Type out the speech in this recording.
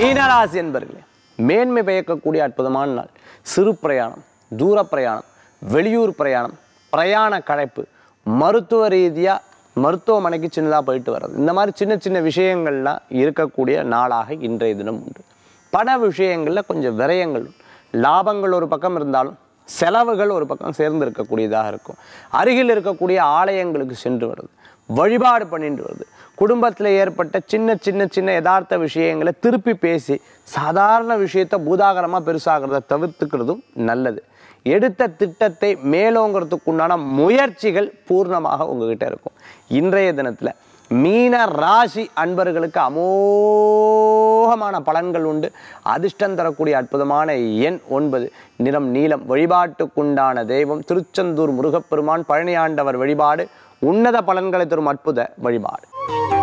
மீனராசி என்பர்களே மேன்மை பயக்கக்கூடிய அற்புதமான நாள் சிறு பிரயாணம் தூர பிரயாணம் வெளியூர் பிரயாணம் பிரயாண களைப்பு மருத்துவ ரீதியாக மருத்துவமனைக்கு சின்னதாக போயிட்டு வர்றது இந்த மாதிரி சின்ன சின்ன விஷயங்கள்லாம் இருக்கக்கூடிய நாளாக இன்றைய தினம் உண்டு பண விஷயங்களில் கொஞ்சம் விரயங்கள் உண்டு. லாபங்கள் ஒரு பக்கம் இருந்தாலும் செலவுகள் ஒரு பக்கம் சேர்ந்து இருக்கக்கூடியதாக இருக்கும் அருகில் இருக்கக்கூடிய ஆலயங்களுக்கு சென்று வருது வழிபாடு பண்ணிட்டு வருது குடும்பத்தில் ஏற்பட்ட சின்ன சின்ன சின்ன யதார்த்த விஷயங்களை திருப்பி பேசி சாதாரண விஷயத்தை பூதாகரமாக பெருசாகிறத தவிர்த்துக்கிறதும் நல்லது எடுத்த திட்டத்தை மேலோங்கிறதுக்குண்டான முயற்சிகள் பூர்ணமாக உங்ககிட்ட இருக்கும் இன்றைய தினத்தில் மீன ராசி அன்பர்களுக்கு அமோகமான பலன்கள் உண்டு அதிர்ஷ்டம் தரக்கூடிய அற்புதமான எண் ஒன்பது நிறம் நீலம் வழிபாட்டுக்குண்டான தெய்வம் திருச்செந்தூர் முருகப்பெருமான் பழனியாண்டவர் வழிபாடு உன்னத பலன்களை தரும் அற்புத வழிபாடு